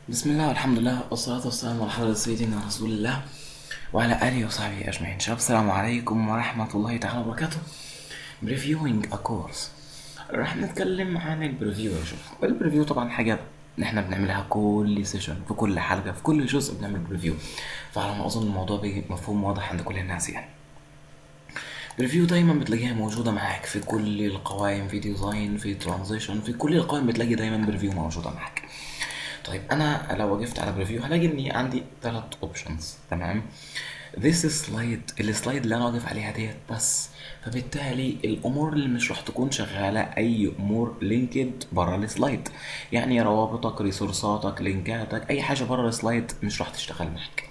بسم الله والحمد لله والصلاة والسلام على حضرة سيدنا رسول الله وعلى آله وصحبه أجمعين شباب السلام عليكم ورحمة الله تعالى وبركاته بريفيوينج a course راح نتكلم عن البريفيو يا شباب البريفيو طبعا حاجة احنا بنعملها كل سيشن في كل حلقة في كل جزء بنعمل بريفيو فعلى ما أظن الموضوع بيجي مفهوم واضح عند كل الناس يعني ريفيو دايما بتلاقيها موجودة معاك في كل القوائم في ديزاين في ترانزيشن في كل القوائم بتلاقي دايما بريفيو موجودة معاك طيب انا لو وقفت على بريفيو هلاقي اني عندي ثلاث اوبشنز تمام This slide السلايد اللي انا واقف عليها ديت بس فبالتالي الامور اللي مش راح تكون شغاله اي امور لينكد بره السلايد يعني روابطك ريسورساتك لينكاتك اي حاجه بره السلايد مش راح تشتغل معاك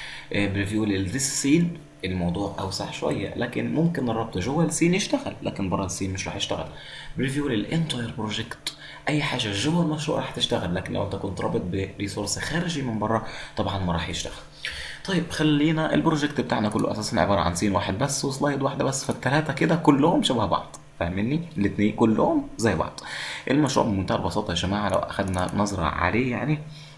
بريفيو للذيس سين الموضوع اوسع شويه لكن ممكن الربط جوه السين يشتغل لكن بره السين مش راح يشتغل بريفيو للانتاير بروجكت اي حاجه جوه المشروع راح تشتغل لكن لو انت كنت رابط بريسورس خارجي من بره طبعا ما راح يشتغل طيب خلينا البروجكت بتاعنا كله اساسا عباره عن سين واحد بس وسلايد واحده بس فالثلاثه كده كلهم شبه بعض فاهمني الاثنين كلهم زي بعض المشروع بمنتهى البساطه يا جماعه لو اخذنا نظره عليه يعني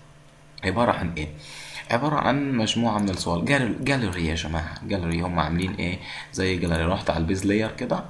عباره عن ايه عبارة عن مجموعة من الصور جاليري يا جماعة جاليري هم عاملين ايه زي جاليري رحت على البيز لاير كده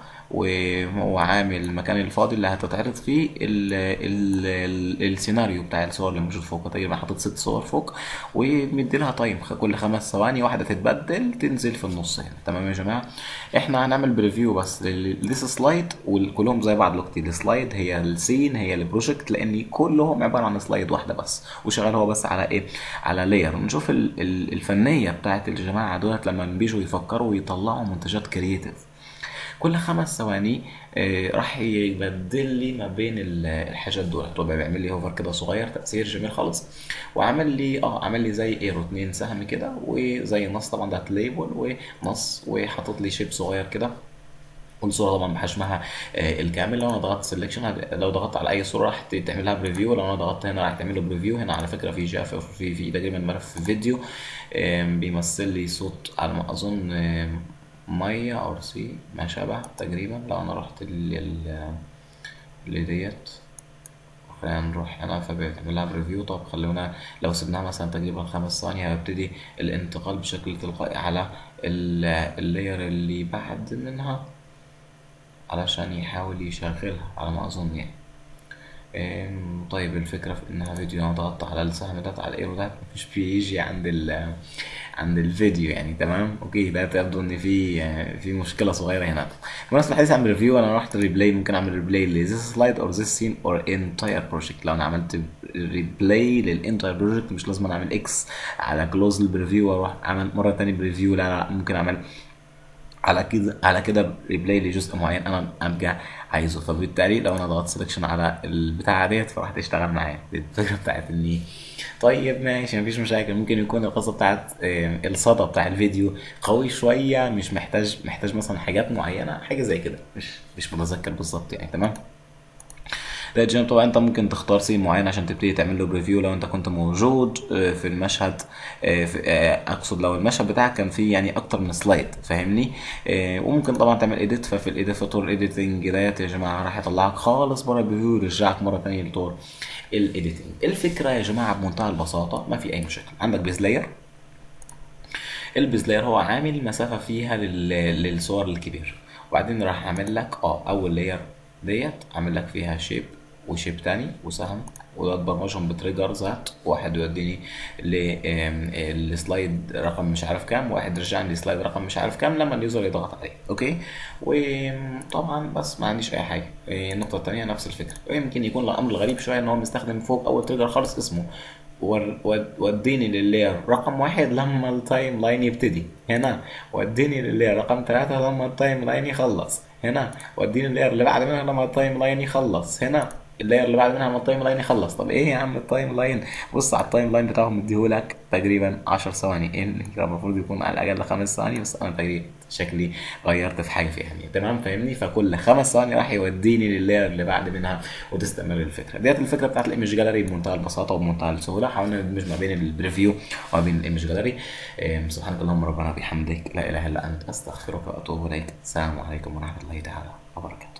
وهو عامل المكان الفاضي اللي هتتعرض فيه ال ال ال السيناريو بتاع الصور اللي موجود فوق تقريبا حاطط ست صور فوق ومدي لها تايم كل خمس ثواني واحدة تتبدل تنزل في النص هنا تمام يا جماعة احنا هنعمل بريفيو بس للس سلايد وكلهم زي بعض دلوقتي السلايد هي السين هي البروجكت لان كلهم عبارة عن سلايد واحدة بس وشغال هو بس على ايه على لاير نشوف الفنية بتاعت الجماعة دولت لما بيجوا يفكروا ويطلعوا منتجات كرييتيف كل خمس ثواني آه راح يبدل لي ما بين الحاجات دول هو بيعمل لي هوفر كده صغير تاثير جميل خالص وعمل لي اه عمل لي زي ايرو اتنين سهم كده وزي نص طبعا ده ليبل ونص وحاطط لي شيب صغير كده والصوره طبعا بحجمها آه الكامل لو انا ضغطت سelection لو ضغطت على اي صوره راح تعمل لها بريفيو لو انا ضغطت هنا راح تعمل له بريفيو هنا على فكره في جاف في في تقريبا ملف فيديو آه بيمثل لي صوت على ما اظن آه مية أو سي ما شابه تقريبا لو أنا رحت لل لديت خلينا نروح هنا فبيعمل لها بريفيو طب خلونا لو سيبناها مثلا تقريبا خمس ثواني هيبتدي الانتقال بشكل تلقائي على اللاير اللي بعد منها علشان يحاول يشغلها على ما أظن يعني طيب الفكرة في إنها فيديو أنا ضغطت على السهم ده على الإيرو ده مش بيجي عند ال عند الفيديو يعني تمام اوكي ده تبدو ان في في مشكله صغيره هنا بمناسبه الحديث عن ريفيو انا رحت ريبلاي ممكن اعمل ريبلاي لذيس سلايد اور ذيس سين اور انتاير بروجكت لو انا عملت ريبلاي للانتاير بروجكت مش لازم اعمل اكس على كلوز البريفيو واروح اعمل مره تانية بريفيو لا لا ممكن اعمل على كده على كده ريبلاي لجزء معين انا ابقى عايزه فبالتالي لو انا ضغطت سelection على البتاعه ديت فراح تشتغل معايا الفكره بتاعت اني طيب ماشي مفيش مشاكل ممكن يكون القصه بتاعت الصدى بتاع الفيديو قوي شويه مش محتاج محتاج مثلا حاجات معينه حاجه زي كده مش مش متذكر بالظبط يعني تمام ده جانب طبعا انت ممكن تختار سين معين عشان تبتدي تعمل له بريفيو لو انت كنت موجود في المشهد اقصد لو المشهد بتاعك كان فيه يعني اكتر من سلايد فاهمني وممكن طبعا تعمل ايديت ففي الايديت في طور الايديتنج ديت يا جماعه راح يطلعك خالص بره البريفيو ويرجعك مره ثانيه لطور الايديتنج الفكره يا جماعه بمنتهى البساطه ما في اي مشاكل عندك بيز لاير البيز لاير هو عامل مسافه فيها للصور الكبير وبعدين راح اعمل لك اه اول لاير ديت عامل لك فيها شيب وشيب تاني وسهم وده برمجهم بتريجر ذات واحد يوديني للسلايد رقم مش عارف كام واحد يرجعني لسلايد رقم مش عارف كام لما اليوزر يضغط عليه اوكي وطبعا بس ما عنديش اي حاجه النقطه الثانيه نفس الفكره ويمكن يكون الامر الغريب شويه ان هو مستخدم فوق اول تريجر خالص اسمه وديني لللاير رقم واحد لما التايم لاين يبتدي هنا وديني لللاير رقم ثلاثة لما التايم لاين يخلص هنا وديني اللاير اللي بعد منها لما التايم لاين يخلص هنا اللاير اللي بعد منها لما التايم لاين يخلص طب ايه يا عم التايم لاين بص على التايم لاين بتاعهم مديهولك تقريبا 10 ثواني ان المفروض يكون على الاقل خمس ثواني بس انا تقريبا شكلي غيرت في حاجه فيها يعني تمام فاهمني فكل خمس ثواني راح يوديني لللاير اللي بعد منها وتستمر الفكره ديت الفكره بتاعت الايمج جاليري بمنتهى البساطه وبمنتهى السهوله حاولنا ندمج ما بين البريفيو وما بين الايمج جاليري سبحانك اللهم ربنا بحمدك لا اله الا انت استغفرك واتوب اليك السلام عليكم ورحمه الله تعالى وبركاته